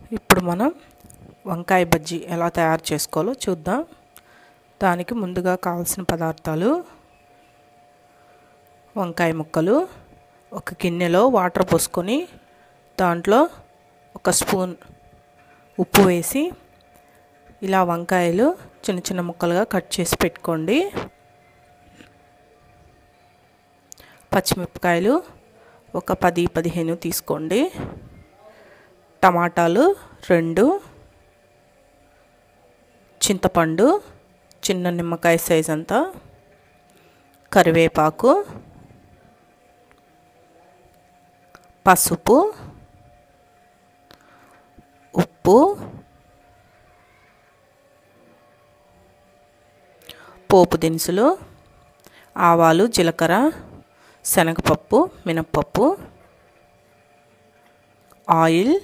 ఇప్పుడు మనం వంకాయ బజ్జీ ఎలా తయారు చేసుకోవాలో చూద్దాం దానికి ముందుగా కావాల్సిన పదార్థాలు వంకాయ ముక్కలు ఒక గిన్నెలో వాటర్ పోసుకొని దాంట్లో ఒక స్పూన్ ఉప్పు వేసి ఇలా వంకాయలు చిన్న చిన్న ముక్కలుగా కట్ చేసి పెట్టుకోండి పచ్చిమిరపకాయలు ఒక పది పదిహేను తీసుకోండి టమాటాలు రెండు చింతపండు చిన్న నిమ్మకాయ సైజ్ అంతా కరివేపాకు పసుపు ఉప్పు పోపు దినుసులు ఆవాలు జీలకర్ర శనగపప్పు మినప్పప్పు ఆయిల్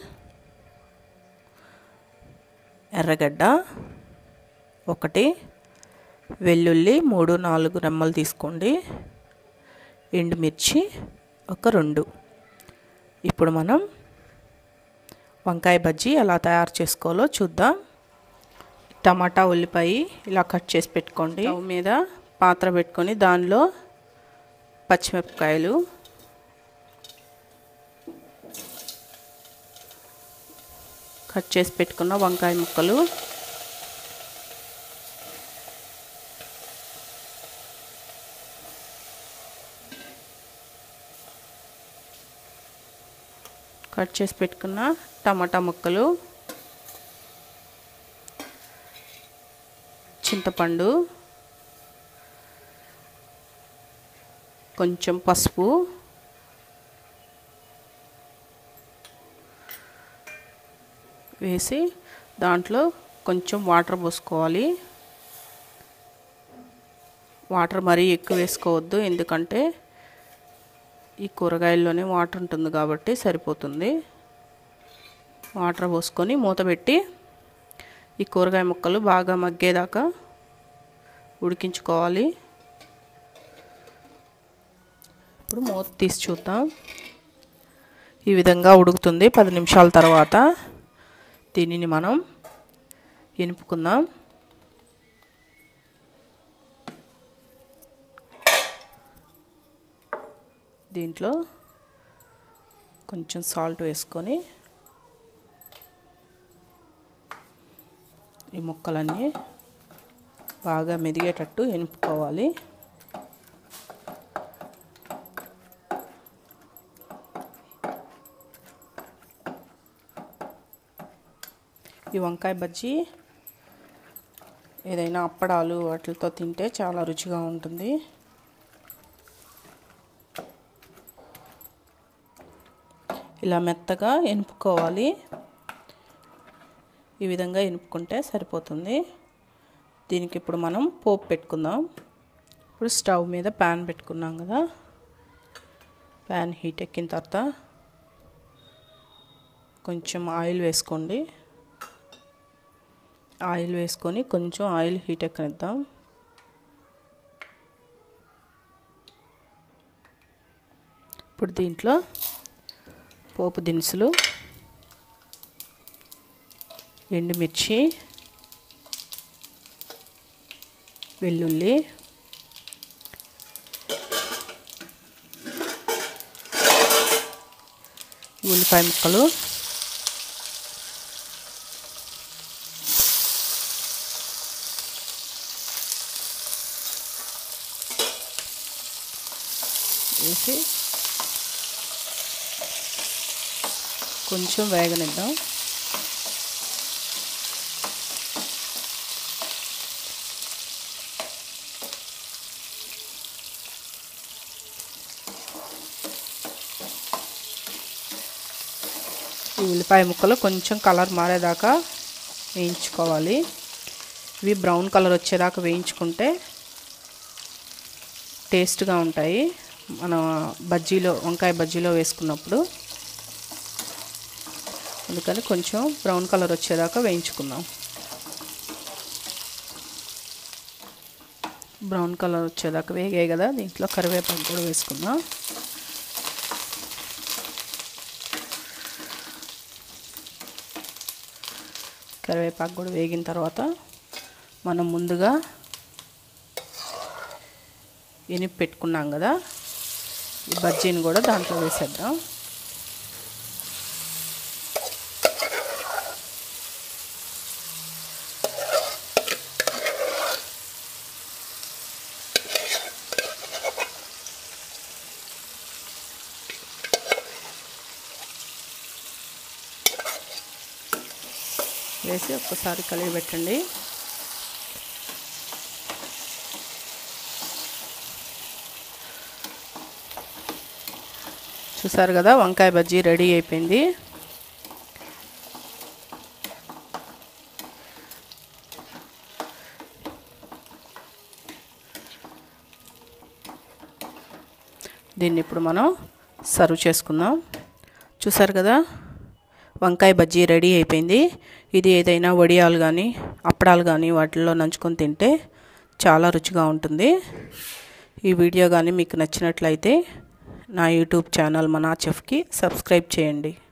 ఎర్రగడ్డ ఒకటి వెల్లుల్లి మూడు నాలుగు రెమ్మలు తీసుకోండి ఎండుమిర్చి ఒక రెండు ఇప్పుడు మనం వంకాయ బజ్జీ ఎలా తయారు చేసుకోవాలో చూద్దాం టమాటా ఉల్లిపాయ ఇలా కట్ చేసి పెట్టుకోండి స్టవ్ మీద పాత్ర పెట్టుకొని దానిలో పచ్చిమిరపకాయలు కట్ చేసి పెట్టుకున్న వంకాయ ముక్కలు కట్ చేసి పెట్టుకున్న టమాటా ముక్కలు చింతపండు కొంచెం పసుపు వేసి దాంట్లో కొంచెం వాటర్ పోసుకోవాలి వాటర్ మరీ ఎక్కువ వేసుకోవద్దు ఎందుకంటే ఈ కూరగాయల్లోనే వాటర్ ఉంటుంది కాబట్టి సరిపోతుంది వాటర్ పోసుకొని మూత పెట్టి ఈ కూరగాయ ముక్కలు బాగా మగ్గేదాకా ఉడికించుకోవాలి ఇప్పుడు మూత తీసి చూద్దాం ఈ విధంగా ఉడుకుతుంది పది నిమిషాల తర్వాత దీనిని మనం ఎనుపుకుందాం దీంట్లో కొంచెం సాల్ట్ వేసుకొని ఈ ముక్కలన్నీ బాగా మెదిగేటట్టు ఎనుపుకోవాలి ఈ వంకాయ బజ్జీ ఏదైనా అప్పడాలు వాటితో తింటే చాలా రుచిగా ఉంటుంది ఇలా మెత్తగా ఎనుపుకోవాలి ఈ విధంగా ఎనుపుకుంటే సరిపోతుంది దీనికి ఇప్పుడు మనం పోపు పెట్టుకుందాం ఇప్పుడు స్టవ్ మీద ప్యాన్ పెట్టుకున్నాం కదా ప్యాన్ హీట్ ఎక్కిన తర్వాత కొంచెం ఆయిల్ వేసుకోండి ఆయిల్ వేసుకొని కొంచెం ఆయిల్ హీట్ ఎక్కనిద్దాం ఇప్పుడు దీంట్లో పోపు దినుసులు ఎండుమిర్చి వెల్లుల్లి ఉల్లిపాయ ముక్కలు వేసి కొంచెం వేగనిద్దాం ఈ ఉల్లిపాయ ముక్కలు కొంచెం కలర్ మారేదాకా వేయించుకోవాలి ఇవి బ్రౌన్ కలర్ వచ్చేదాకా వేయించుకుంటే టేస్ట్గా ఉంటాయి మన బజ్జీలో వంకాయ బజ్జీలో వేసుకున్నప్పుడు అందుకని కొంచెం బ్రౌన్ కలర్ వచ్చేదాకా వేయించుకుందాం బ్రౌన్ కలర్ వచ్చేదాకా వేగాయి కదా దీంట్లో కరివేపాకు కూడా వేసుకుందాం కరివేపాకు కూడా వేగిన తర్వాత మనం ముందుగా ఎనిపి పెట్టుకున్నాం కదా ఈ బజ్జీని కూడా దాంట్లో వేసేద్దాం వేసి ఒక్కసారి కలిగి పెట్టండి చూసారు కదా వంకాయ బజ్జీ రెడీ అయిపోయింది దీన్ని ఇప్పుడు మనం సర్వ్ చేసుకుందాం చూసారు కదా వంకాయ బజ్జీ రెడీ అయిపోయింది ఇది ఏదైనా వడియాలు కానీ అప్పడాలు కానీ వాటిల్లో నంచుకొని తింటే చాలా రుచిగా ఉంటుంది ఈ వీడియో కానీ మీకు నచ్చినట్లయితే నా యూట్యూబ్ ఛానల్ మనా చెఫ్కి సబ్స్క్రైబ్ చేయండి